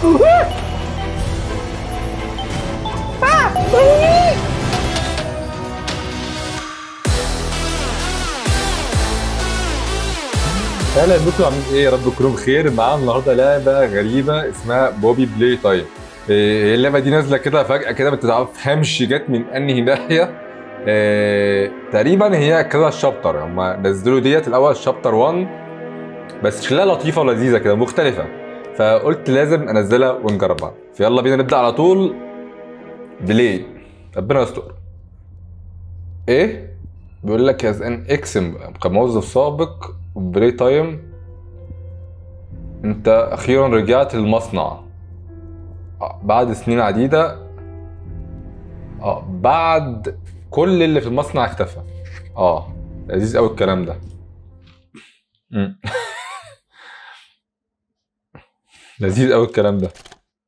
اهلا بكم عاملين ايه يا رب تكونوا بخير معانا النهارده لعبه غريبه اسمها بوبي بلاي تايم إيه، هي اللعبه دي نازله كده فجاه كده ما تفهمش جت من انهي ناحيه إيه، تقريبا هي كذا شابتر هم نزلوا ديت الاول شابتر 1 بس شكلها لطيفه ولذيذه كده مختلفه فقلت لازم انزلها ونجربها فيلا بينا نبدا على طول بلاي ربنا يستر ايه بيقول لك از ان اكسم كموظف سابق بلاي تايم انت اخيرا رجعت للمصنع آه، بعد سنين عديدة اه بعد كل اللي في المصنع اختفى اه لذيذ قوي الكلام ده مم. لذيذ قوي الكلام ده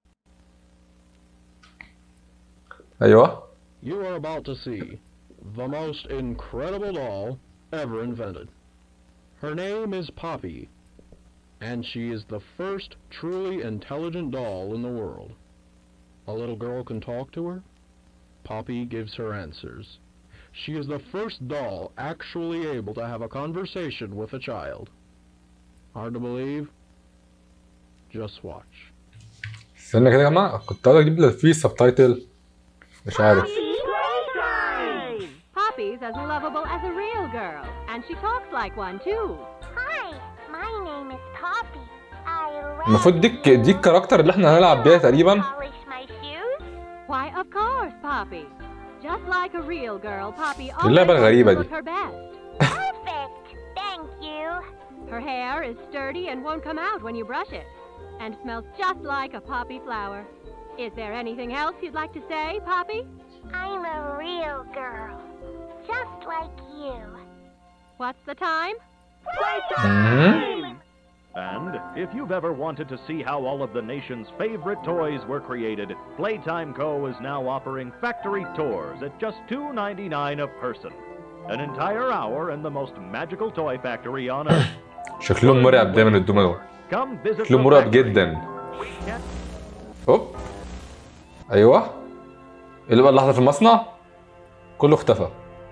ايوه You are about to see the most incredible doll ever invented. Her name is Poppy, and she is the first truly intelligent doll in the world. A little girl can talk to her. Poppy gives her answers. She is the first doll actually able to have a conversation with a child. Hard to believe? Just watch. استنى كده يا جماعة كنت عايز اجيب لك فيه سبتايتل مش عارف Playtime! Poppy's as lovable as a real girl, and she talks like one too. Hi, my name is Poppy. I love المفروض دي دي الكاركتر اللي احنا هنلعب بيها تقريبا polish my shoes. Why, of course, Poppy. Just like a real girl, Poppy always اللعبة wants to الغريبة look دي. her best. Perfect. Thank you. Her hair is sturdy and won't come out when you brush it, and smells just like a poppy flower. Is there anything else you'd like to say, Poppy? I'm a real girl, just like you. What's the time? مم. And if you've ever wanted to see how all of the nation's favorite toys were created, Playtime Co. is now offering factory tours at just $2.99 a person. An entire hour in the most magical toy factory on earth. شكلهم مرعب دايما الدومة دول Come visit the شكلهم مرعب factory. جدا We can't هوب ايوه إيه اللي بقى اللحظة في المصنع كله اختفى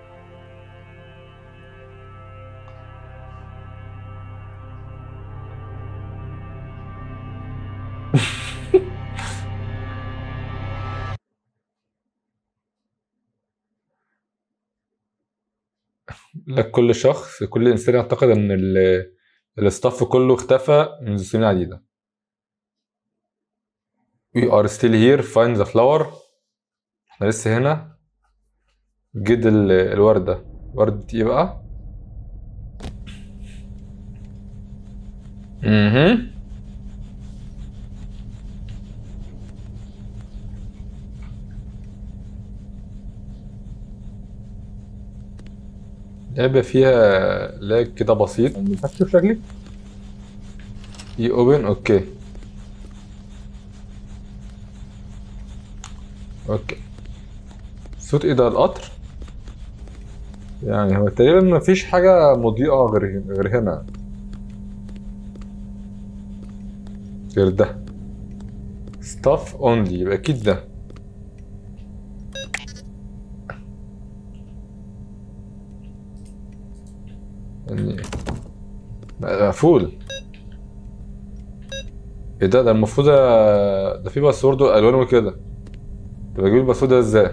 لك كل شخص كل انسان يعتقد ان ال- الاستاف كله اختفى منذ سنين عديدة We are still here find the flower احنا لسه هنا جد ال- الوردة وردة ايه بقى؟ اها لعبة فيها لاج كده بسيط ما ينفعش تشوف شكلي؟ اي اوبن اوكي اوكي صوت ايه ده القطر يعني هو تقريبا مفيش حاجة مضيئة غير غير هنا غير ده ستاف اونلي يبقى اكيد ده يعني مقفول ايه ده ده المفروض ده ده في باسورد الوانه كده طب اجيب الباسورد ده ازاي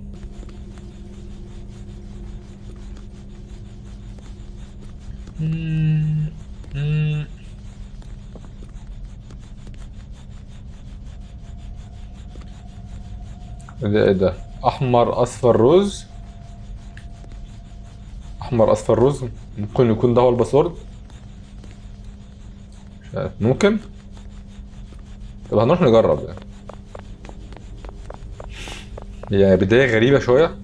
ده ايه ده احمر اصفر روز احمر اصفر روز ممكن يكون ده هو الباسورد مش عارف ممكن طب هنروح نجرب يعني يعني بداية غريبة شوية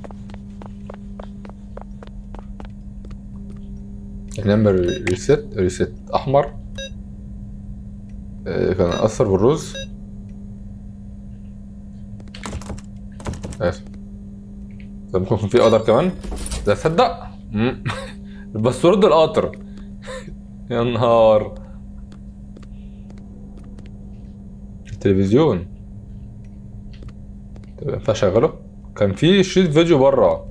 نعمل ريست ريست أحمر آه، كان أثر بالرز آسف طب ممكن يكون في قدر كمان ده تصدق مم. الباسورد القطر يا نهار التلفزيون طب ينفع اشغله كان في شريط فيديو بره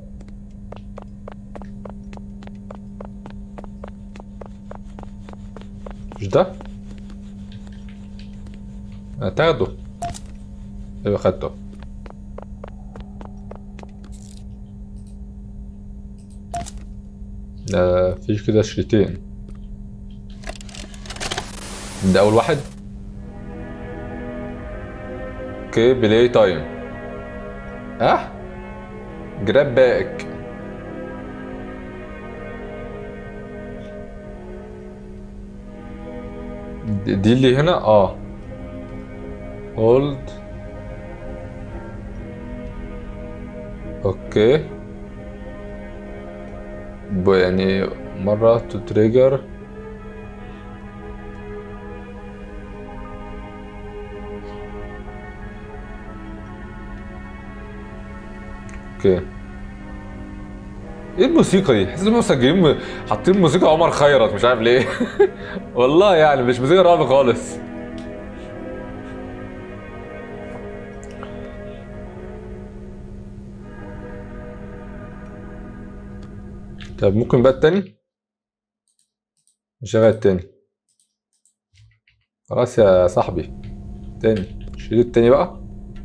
مش ده انا تاخده ايوه خدته ده فيش كده شريطين ده اول واحد اوكي بلاي تايم اه جراب باك دي دي اللي هنا اه هولد اوكي ب- يعني مرة تو تريجر اوكي ايه الموسيقى دي؟ حاسس انهم مسجلين حاطين موسيقى عمر خيرت مش عارف ليه والله يعني مش موسيقى رعب خالص طب ممكن بقى التاني نشغل التاني خلاص يا صاحبي تاني شيل التاني بقى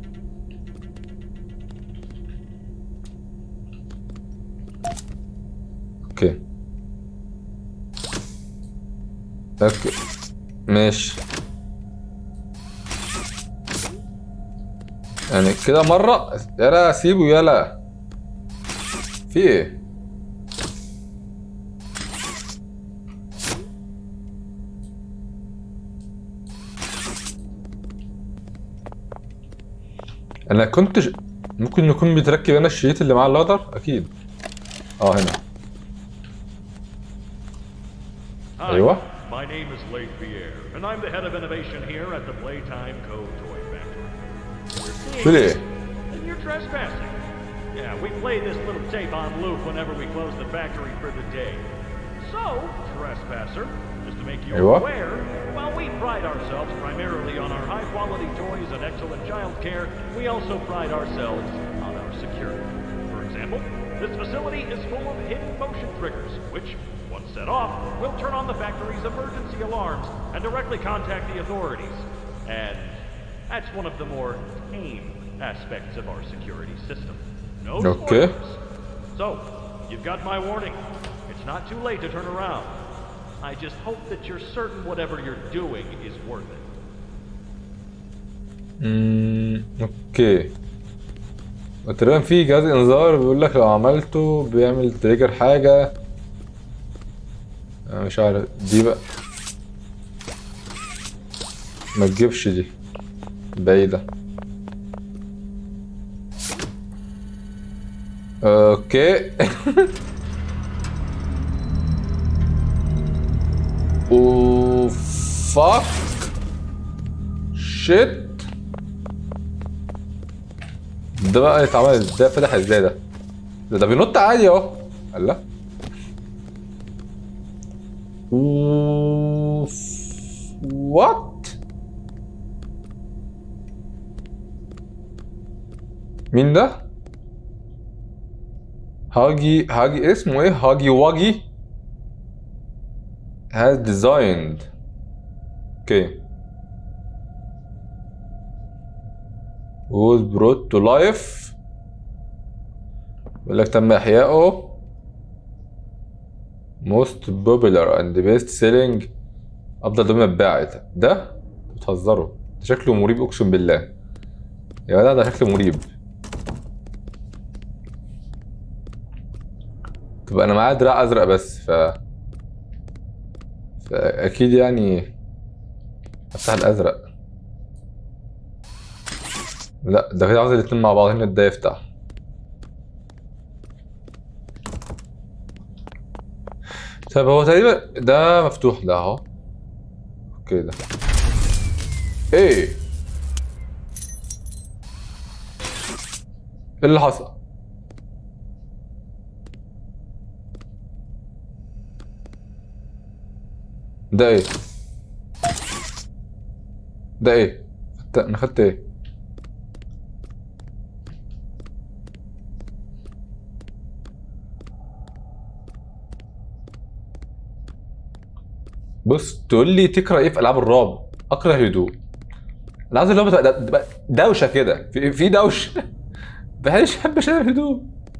اوكي اوكي ماشي يعني كده مرة يلا سيبه يلا في ايه انا كنت ش... ممكن يكون بيتركب هنا الشريط اللي معاه الاخضر اكيد اه هنا Hi, ايوه my name is Leif Pierre, and I'm the head of innovation here at the Playtime Co. Toy Factory. We're seeing شو ليه that you're trespassing. Yeah, we play this little tape on loop whenever we close the factory for the day. So, trespasser, just to make you أيوة. aware, while we pride ourselves primarily on our high-quality toys and excellent child care, we also pride ourselves on our security. For example, this facility is full of hidden motion triggers, which, once set off, will turn on the factory's emergency alarms and directly contact the authorities. And that's one of the more tame aspects of our security system. No Okay. spoilers. So, you've got my warning. It's not too late to turn around. I just hope that you're certain whatever you're doing is worth it. امم اوكي تقريبا في جهاز انذار بيقول لك لو عملته بيعمل تريجر حاجة انا مش عارف دي بقى ما تجيبش دي بعيدة اوكي وفاك شيت ده بقى يتعمل ازاي فتح ازاي ده ده, ده بينط عادي اهو الله اوف وات مين ده هاجي هاجي اسمه ايه هاجي واجي has designed اوكي was brought to life بيقول لك تم إحيائه most popular and best selling أفضل ضمن اتباعت ده بتهزروا ده شكله مريب أقسم بالله يا جدع ده شكله مريب طب أنا معايا دراع أزرق بس ف فأكيد يعني أفتح الأزرق لا ده كده عاوز الاتنين مع بعض هنا ده يفتح طب هو تقريبا ده مفتوح ده اهو اوكي ده ايه ايه اللي حصل ده ايه ده ايه خدت انا خدت ايه بص تقول لي تكره ايه في العاب الرعب اكره الهدوء انا عايز اللي هو بتبقى- تبقى دوشه كده في في دوشه بحبش بحبش انا الهدوء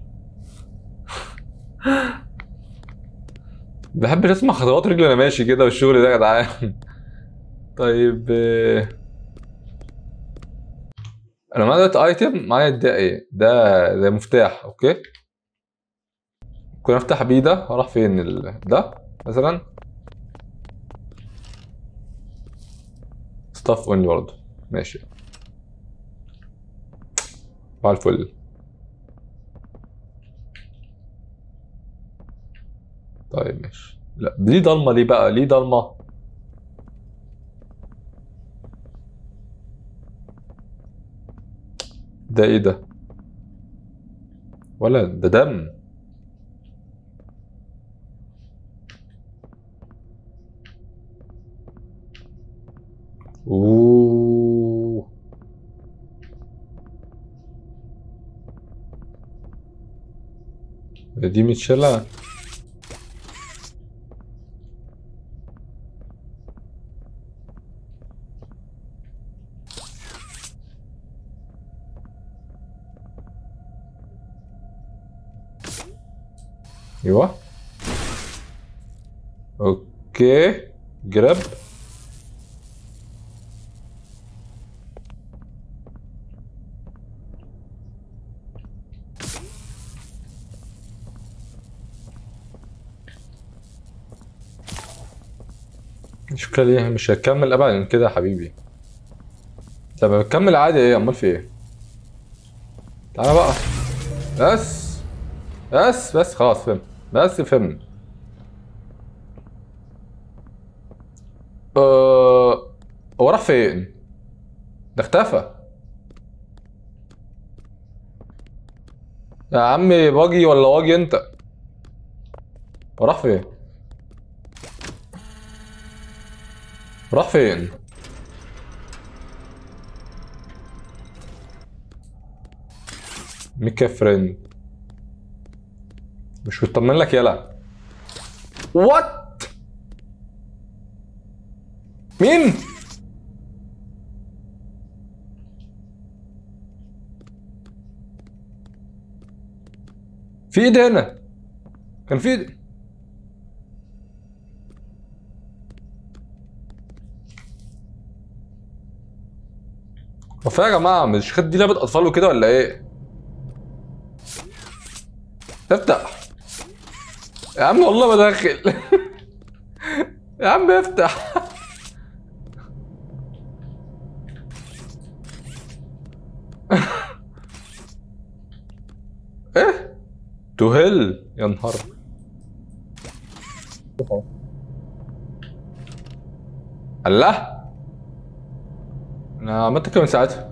بحبش اسمع خطوات رجلي وانا ماشي كده والشغل ده يا جدعان طيب آه، انا معايا دلوقتي ايتم معايا ده ايه ده ده مفتاح اوكي ممكن افتح بيه ده هروح فين ال... ده مثلا ستاف اونلي برضه ماشي مع الفل طيب ماشي لا ليه ضلمه ليه بقى ليه ضلمه ده ايه ده ولا ده دم اوه دي متشلة ايوه اوكي جراب شكرا ليه مش هتكمل ابدا كده يا حبيبي طب بتكمل عادي ايه امال في ايه تعالى بقى بس بس بس خلاص فهمت بس فهمت أه... هو راح فين ده اختفى يا عمي باجي ولا واجي انت هو راح فين راح فين ميكا فريند مش مطمن لك يلا وات مين في ايد هنا كان في ايد هو في إيه يا جماعه مش خد دي لعبه اطفال وكده ولا ايه افتح يا عم والله بدخل يا عم افتح ايه تهل يا نهار الله انا عملت كده من ساعتها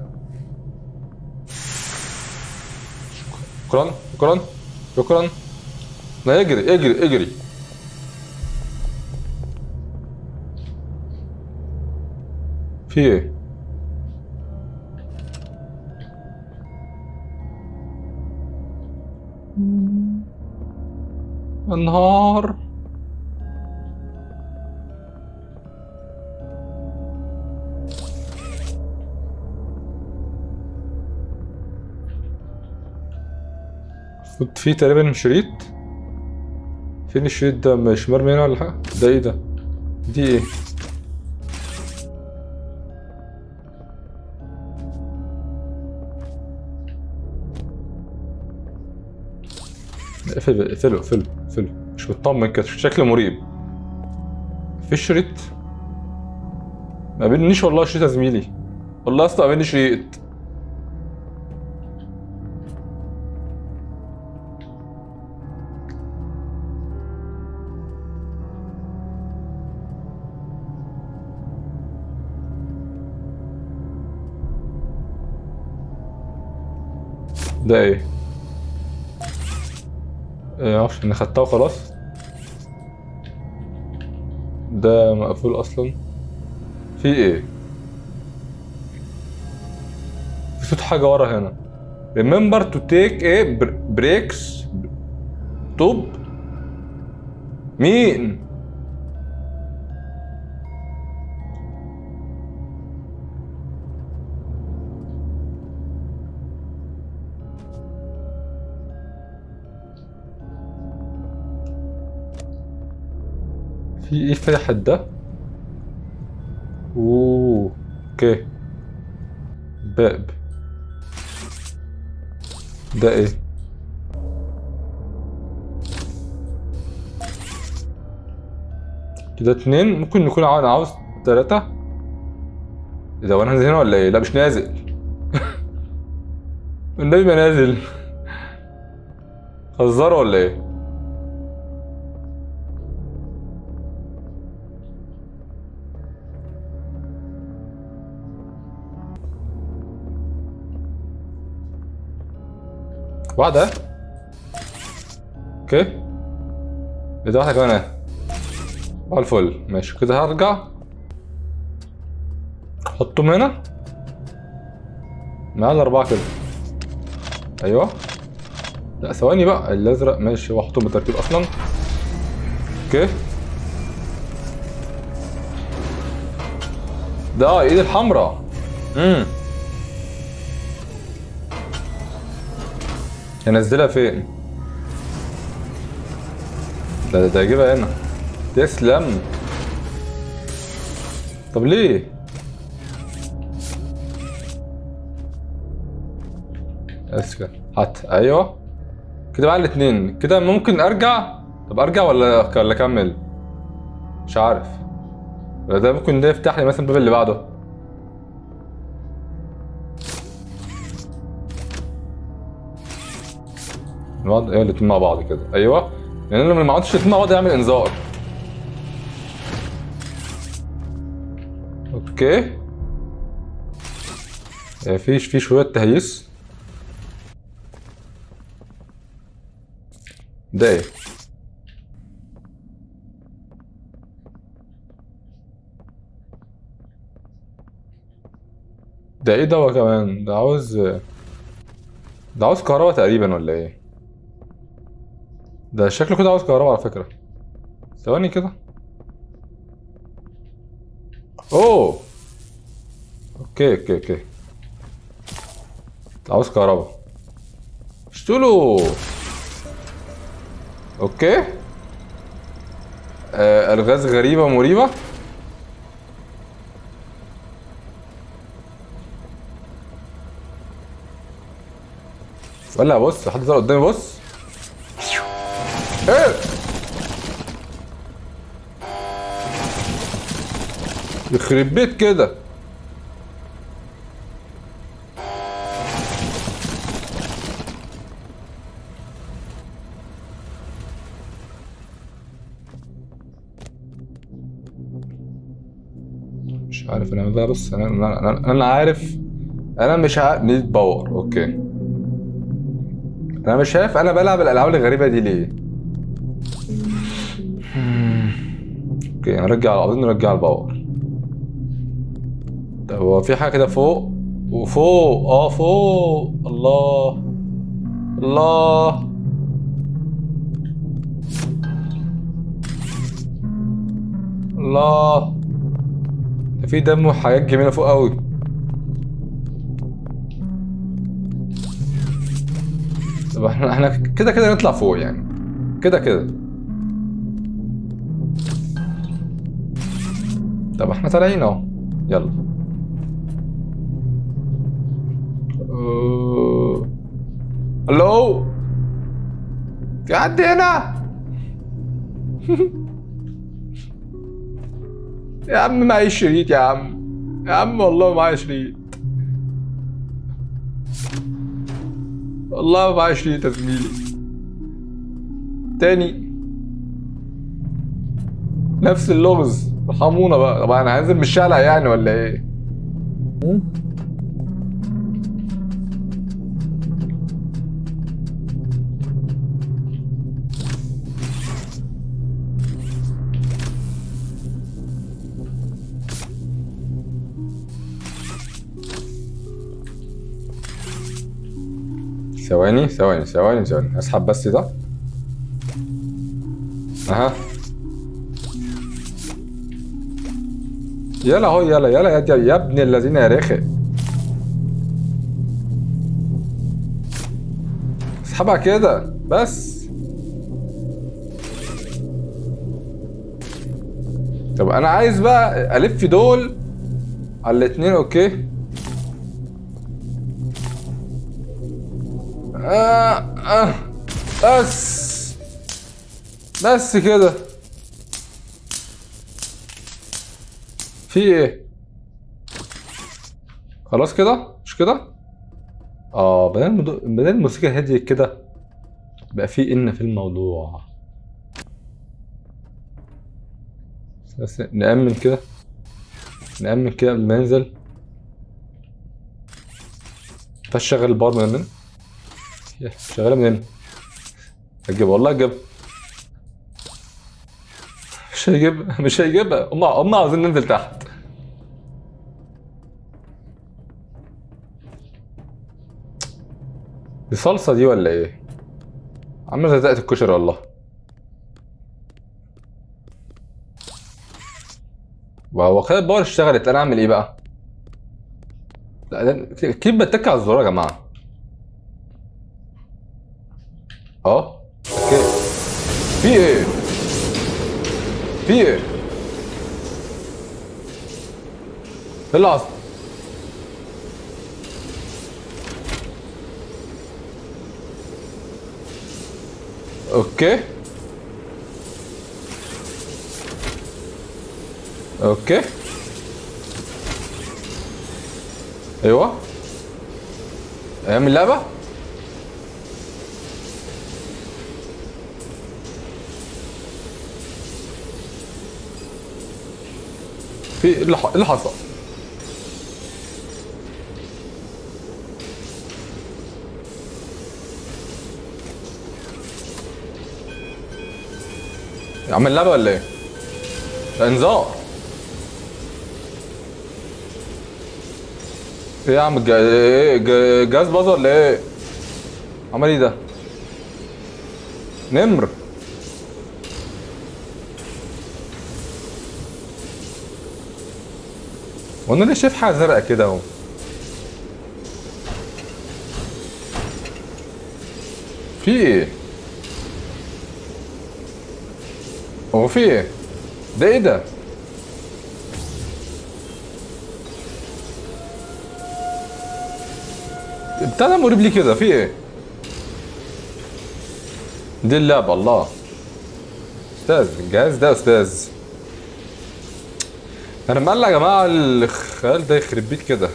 شكرا شكرا شكرا لا اجري اجري اجري في ايه النهار المفروض في تقريبا شريط فين الشريط ده مش مرمي هنا ولا حاجة ده ايه ده دي ايه اقفل اقفله اقفله اقفله مش مطمن كده شكله مريب في شريط ما بينيش والله شريط يا زميلي والله اصلا ما بيني شريط ده ايه؟ ايه معرفش انا خدتها وخلاص ده مقفول اصلا في ايه؟ صوت حاجه ورا هنا remember to take ايه بريكس طب مين في ايه فتح ده اوه اوكي باب ده ايه كده اتنين ممكن نكون عاوز عاوز تلاتة ايه ده وانا نازل هنا ولا ايه لا مش نازل النبي ما نازل هزارة ولا ايه واحدة اوكي ايه ده واحدة كمان اهي على الفل ماشي كده هرجع حطهم هنا معايا الأربعة كده أيوه لا ثواني بقى الأزرق ماشي واحطهم بالترتيب أصلا اوكي ده ايد الحمراء امم هنزلها فين؟ ده ده هجيبها هنا تسلم طب ليه؟ اسفة هات ايوه كده بقى الاتنين كده ممكن ارجع طب ارجع ولا ولا اكمل؟ مش عارف ولا ده ممكن ده يفتح لي مثلا الباب اللي بعده نقعد ايه الاتنين مع بعض كده ايوه لان لما ما عدتش الاتنين مع بعض يعمل انذار اوكي آه، فيش في شويه تهيس ده ايه ده ايه ده كمان ده عاوز ده عاوز كهرباء تقريبا ولا ايه ده شكله كده عاوز كهرباء على فكرة ثواني كده اوه اوكي اوكي اوكي عاوز كهرباء اشتولو اوكي آه الغاز غريبة مريبة ولا بص حد طلع قدامي بص ايه يخرب بيت كده مش عارف انا بقى بص انا انا انا, أنا عارف انا مش عارف نيد باور اوكي انا مش شايف انا بلعب الالعاب الغريبه دي ليه اوكي نرجع عاوزين نرجع الباور طب هو في حاجه كده فوق وفوق اه فوق الله الله الله ده في دم وحاجات جميله فوق قوي طب احنا احنا كده كده نطلع فوق يعني كده كده طب احنا طالعين اهو يلا أوه. الو في حد هنا يا عم معيش شريط يا عم يا عم والله معايا شريط والله ما معايا شريط يا زميلي تاني نفس اللغز ارحمونا بقى طبعا انا هنزل من الشارع يعني ولا ايه ثواني ثواني ثواني ثواني اسحب بس ده اها يلا هو يلا يلا يا, يا, يا ابن الذين يا رخي اسحبها كده بس طب انا عايز بقى الف دول على الاتنين اوكي آه آه بس بس كده في ايه خلاص كده مش كده اه بدل المدو... بدل الموسيقى هديت كده بقى في ان في الموضوع بس نأمن كده نأمن كده قبل ما ننزل فشغل البار من هنا يا، شغالة من هنا هتجيبها والله هتجيبها مش هيجيبها مش هيجيبها هم هم عاوزين ننزل تحت دي صلصة دي ولا ايه؟ عاملة زي دقة الكشري والله وهو كده الباور اشتغلت انا اعمل ايه بقى؟ لا ده اكيد بتك على الزرار يا جماعة اه اوكي في ايه؟ في ايه؟ ايه اللي حصل؟ اوكي اوكي ايوه ايام اللعبة في ايه اللي ح- إيه اللي حصل يا عم اللعبة ولا ايه؟ ده انذار ايه يا عم الج- ايه ج- جهاز باظ ولا ايه؟ عمل ايه ده؟ نمر وانا ليه شايف حاجة زرقاء كده اهو؟ في ايه؟ هو في ايه؟ ده ايه ده؟ بتاع ده مريب ليه كده في ايه؟ دي اللعبة الله استاذ الجهاز ده استاذ انا مقلع يا جماعة الخيال ده يخرب بيت كده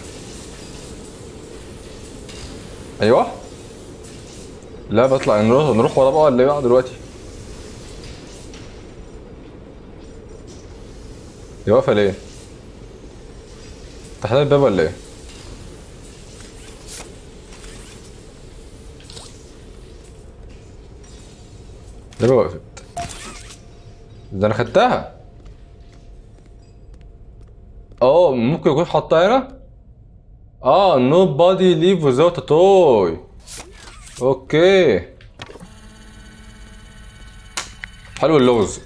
ايوه لا بطلع نروح نروح ورا بقى ولا ايه بقى دلوقتي؟ هي واقفة ليه؟ فتح لها الباب ولا ايه؟ الباب وقفت ده انا خدتها اه ممكن يكون حطها هنا اه nobody leave without a toy اوكي حلو اللغز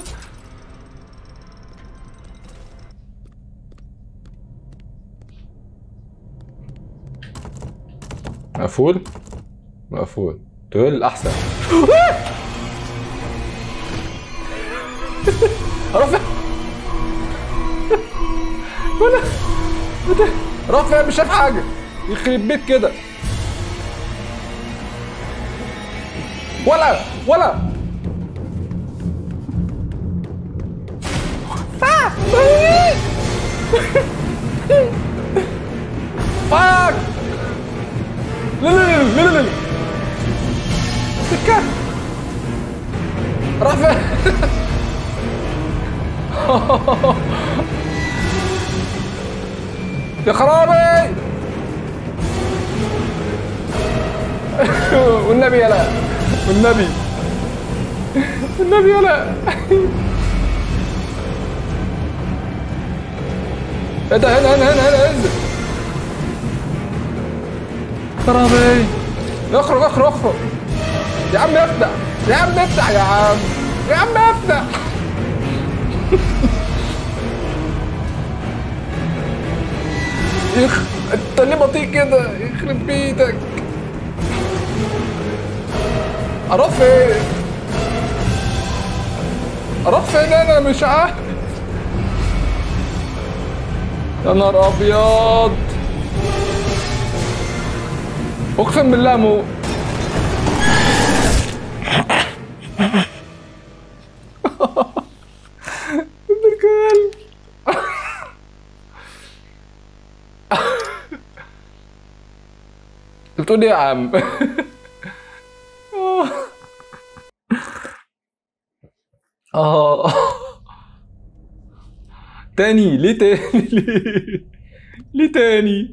مقفول مقفول تقول احسن رافع ولا ولا رافع مش شايف حاجه يخرب بيت كده ولا ولا آه! فاك لا لا لا لا لا سكة رافع يا خرابي والنبي يلا والنبي والنبي يلا ايه ده هنا هنا هنا هنا انزل خرابي اخرج اخرج اخرج يا عم افتح يا عم افتح يا عم يا عم افتح يخ انت ليه بطيء كده يخرب بيتك اروح فين اروح فين انا مش عارف يا نهار ابيض اقسم بالله مو ابن الكلب انت بتقول ايه يا عم اه تاني ليه تاني ليه ليه تاني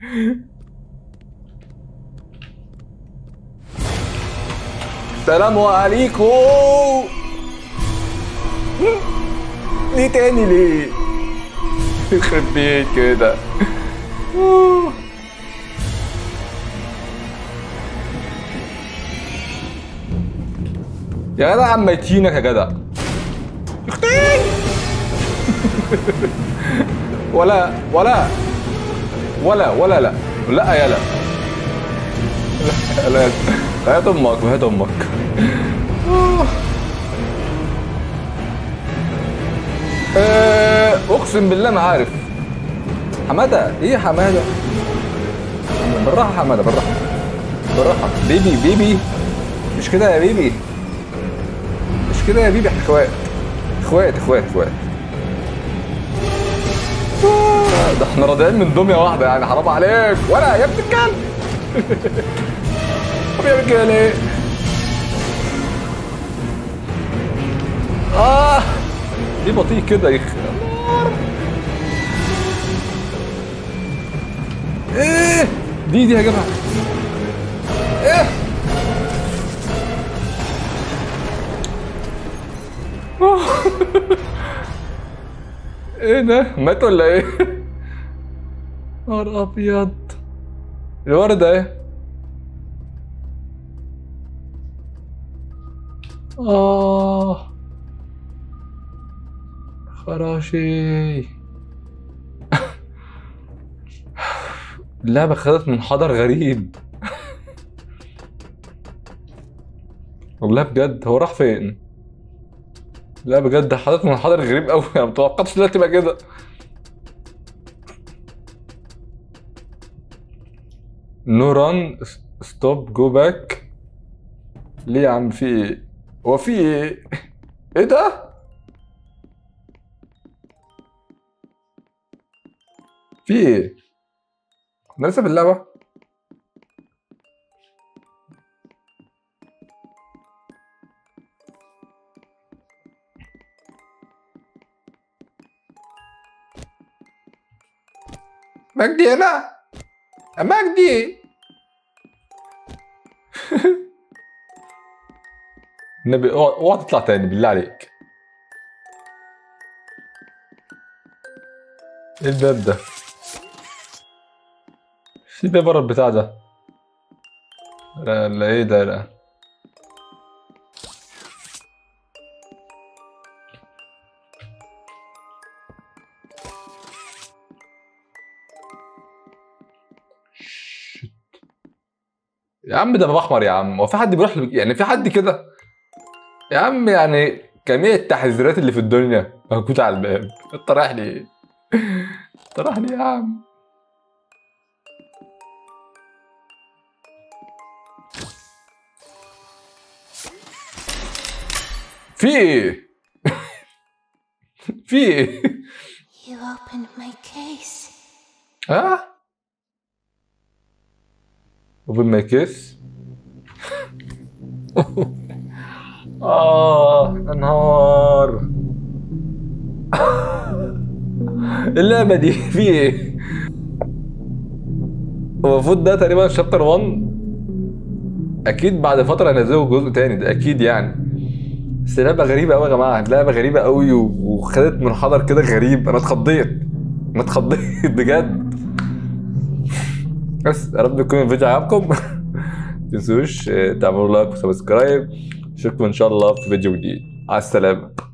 السلام عليكم ليه تاني ليه يخرب بيت كده يا جدع عم يتينك يا جدع اختي ولا ولا ولا ولا لا لا يلا لا لا هات امك هات امك آه، اقسم بالله ما عارف حماده ايه يا حماده بالراحه يا حماده بالراحه بالراحه بيبي بيبي مش كده يا بيبي مش كده يا بيبي احنا اخوات اخوات اخوات اخوات آه، ده احنا راضعين من دميه واحده يعني حرام عليك ولا يا ابن الكلب طب يعمل كده ليه؟ اه ليه بطيء كده يا اخي ايه دي دي هجيبها ايه ايه ده مات ولا ايه نهار ابيض الوردة ايه اه خراشي اللعبة خدت منحدر غريب والله بجد هو راح فين؟ لا بجد خدت منحدر غريب قوي انا متوقعتش انها تبقى كده نو ران ستوب جو باك ليه يا عم في ايه؟ هو في ايه؟ ايه ده؟ في ايه؟ احنا لسه في اللعبة؟ مجدي هنا يا مجدي النبي اوعى اوعى تطلع تاني بالله عليك ايه الباب ده؟ في باب ورا البتاع ده لا لا ايه ده لا شت. يا عم ده باب احمر يا عم هو في حد بيروح ل- يعني في حد كده يا عم يعني جميع التحذيرات اللي في الدنيا موجودة على الباب انت رايح ليه؟ انت رايح ليه يا عم؟ في ايه؟ في ايه؟ You opened my case. ها؟ open my case آه يا نهار اللعبة دي في ايه؟ هو المفروض ده تقريبا شابتر 1 اكيد بعد فترة هينزلوا جزء تاني ده اكيد يعني بس لعبة غريبة قوي يا جماعة لعبة غريبة قوي و- وخدت منحدر كده غريب انا اتخضيت انا اتخضيت بجد بس يا رب يكون الفيديو عجبكم تنسوش آه، تعملوا لايك وسبسكرايب اشوفكم ان شاء الله في فيديو جديد على السلامه